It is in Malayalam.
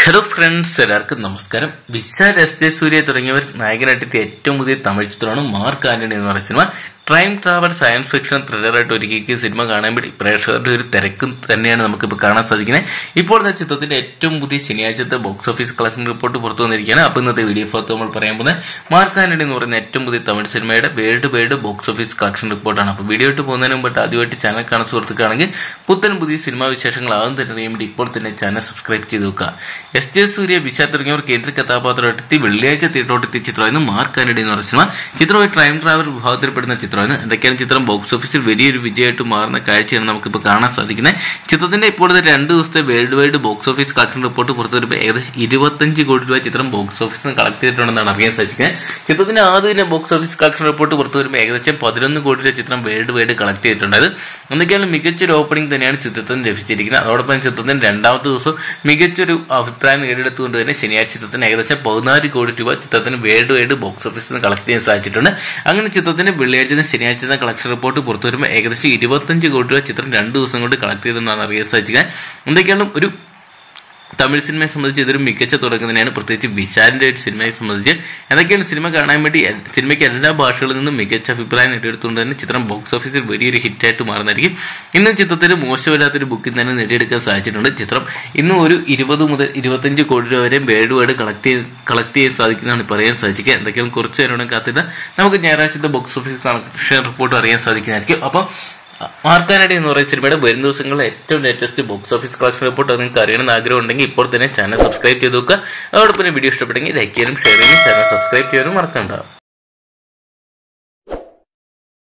ഹലോ ഫ്രണ്ട്സ് എല്ലാവർക്കും നമസ്കാരം വിശാൽ എസ് ജെ സൂര്യ തുടങ്ങിയവർ നായകനായിട്ടെത്തിയ ഏറ്റവും പുതിയ തമിഴ് ചിത്രമാണ് മാർക്ക് ആന്റണി എന്ന് പറയുന്ന സിനിമ ടൈം ട്രാവൽ സയൻസ് ഫിക്ഷൻ ത്രില്ലറായിട്ട് ഒരുക്കിയ സിനിമ കാണാൻ വേണ്ടി പ്രേക്ഷകരുടെ ഒരു തിരക്കും തന്നെയാണ് നമുക്കിപ്പോൾ കാണാൻ സാധിക്കുന്നത് ഇപ്പോൾ ഈ ചിത്രത്തിന്റെ ഏറ്റവും പുതിയ ശനിയാഴ്ചത്തെ ബോക്സ് ഓഫീസ് കളക്ഷൻ റിപ്പോർട്ട് പുറത്തു വന്നിരിക്കുകയാണ് അപ്പോൾ ഇന്നത്തെ വീഡിയോ ഭാഗത്ത് നമ്മൾ പറയാൻ പോകുന്നത് മാർക്ക് ആന്റണി എന്ന് പറയുന്ന ഏറ്റവും പുതിയ തമിഴ് സിനിമയുടെ world wide box office collection റിപ്പോർട്ടാണ് അപ്പോൾ വീഡിയോ ഇട്ട് പോകുന്നതിന് മുമ്പായിട്ട് ആദ്യമായിട്ട് ചാനൽ കാണുന്ന സുഹൃത്തുക്കാണെങ്കിൽ പുത്തൻ പുതിയ സിനിമാ വിശേഷങ്ങൾ ആകും തന്നെ അറിയാൻ വേണ്ടി ഇപ്പോൾ തന്നെ ചാനൽ സബ്സ്ക്രൈബ് ചെയ്ത് വെക്കുക എസ് ജെ സൂര്യ വിശാൽ തുടങ്ങിയവർ കേന്ദ്ര കഥാപാത്രമായിട്ടെത്തി വെള്ളിയാഴ്ച തിയേറ്ററോട്ടെത്തിയ ചിത്രമായിരുന്നു മാർക്ക് ആന്റണി എന്ന് പറയുന്ന സിനിമ ചിത്രമായി ടൈം ട്രാവൽ വിഭാഗത്തിൽപ്പെടുന്ന ചിത്രമാണ് എന്തൊക്കെയാണ് ചിത്രം ബോക്സ് ഓഫീസിൽ വലിയൊരു വിജയമായിട്ട് മാറുന്ന കാഴ്ചയാണ് നമുക്കിപ്പോൾ കാണാൻ സാധിക്കുന്നത് ചിത്രത്തിന്റെ ഇപ്പോഴത്തെ രണ്ട് ദിവസത്തെ world wide box office collection report പുറത്തു വരുമ്പോൾ ഏകദേശം ഇരുപത്തഞ്ച് കോടി രൂപ ചിത്രം ബോക്സ് ഓഫീസിൽ നിന്ന് കളക്ട് ചെയ്തിട്ടുണ്ടെന്നാണ് അറിയാൻ സാധിക്കുന്നത് ചിത്രത്തിന്റെ ആദ്യ ബോക്സ് ഓഫീസ് കളക്ഷൻ റിപ്പോർട്ട് പുറത്തു വരുമ്പോൾ ഏകദേശം പതിനൊന്ന് കോടി രൂപ ചിത്രം വേൾഡ് വൈഡ് കളക്ട് ചെയ്തിട്ടുണ്ടായത് എന്തൊക്കെയാണ് മികച്ചൊരു ഓപ്പണിംഗ് തന്നെയാണ് ചിത്രത്തിന് ലഭിച്ചിരിക്കുന്നത് അതോടൊപ്പം ചിത്രത്തിന്റെ രണ്ടാമത്തെ ദിവസം മികച്ചൊരു അഭിപ്രായം നേടിയെടുത്തുകൊണ്ട് തന്നെ ശനിയാഴ്ച ചിത്രത്തിന് ഏകദേശം പതിനാല് കോടി രൂപ ചിത്രത്തിന് വേൾഡ് വൈഡ് ബോക്സ് ഓഫീസിൽ നിന്ന് കളക്ട് ചെയ്യാൻ സാധിച്ചിട്ടുണ്ട് അങ്ങനെ ചിത്രത്തിന്റെ വെള്ളിയാഴ്ച ശനിയാഴ്ച കളക്ഷൻ റിപ്പോർട്ട് പുറത്തു വരുമ്പോൾ ഏകദേശം ഇരുപത്തഞ്ച് കോടി രൂപ ചിത്രം രണ്ട് ദിവസം കൊണ്ട് കളക്ട് ചെയ്തെന്നാണ് അറിയാൻ സാധിക്കുന്നത് എന്തൊക്കെയാണ് ഒരു തമിഴ് സിനിമയെ സംബന്ധിച്ച് ഇതൊരു മികച്ച തുടക്കം തന്നെയാണ് പ്രത്യേകിച്ച് വിശാലിന്റെ ഒരു സിനിമയെ സംബന്ധിച്ച് എന്തൊക്കെയാണ് സിനിമ കാണാൻ വേണ്ടി എ- സിനിമയ്ക്ക് എല്ലാ ഭാഷകളിൽ നിന്നും മികച്ച അഭിപ്രായം നേടിയെടുത്തുകൊണ്ട് തന്നെ ചിത്രം ബോക്സ് ഓഫീസിൽ വലിയൊരു ഹിറ്റായിട്ട് മാറുന്നതായിരിക്കും ഇന്നും ചിത്രത്തിന് മോശമില്ലാത്തൊരു ബുക്കിംഗ് തന്നെ നേടിയെടുക്കാൻ സാധിച്ചിട്ടുണ്ട് ചിത്രം ഇന്നും ഒരു ഇരുപത് മുതൽ ഇരുപത്തഞ്ച് കോടി രൂപ വരെ വേൾഡ് വൈഡ് കളക്ട് ചെയ്ത് കളക്ട് ചെയ്യാൻ സാധിക്കുന്നതാണ് പറയാൻ സാധിക്കുക എന്തൊക്കെയാണ് കുറച്ച് നേരം കാത്തിട്ട് നമുക്ക് ഞായറാഴ്ചത്തെ ബോക്സ് ഓഫീസ് കളക്ഷൻ റിപ്പോർട്ട് അറിയാൻ സാധിക്കുന്നതായിരിക്കും അപ്പം മാർക്കാനടി എന്ന് പറയുന്ന സിനിമയുടെ വരും ദിവസങ്ങളിലെ ഏറ്റവും latest box office collection report നിങ്ങൾക്ക് അറിയണമെന്ന് ആഗ്രഹം ഉണ്ടെങ്കിൽ ഇപ്പോൾ തന്നെ ചാനൽ സബ്സ്ക്രൈബ് ചെയ്ത് നോക്കുക അതോടൊപ്പം വീഡിയോ ഇഷ്ടപ്പെട്ടെങ്കിൽ ലൈക്ക് ചെയ്യാനും ഷെയർ ചെയ്യാനും ചാനൽ സബ്സ്ക്രൈബ് ചെയ്യാനും മറക്കണ്ട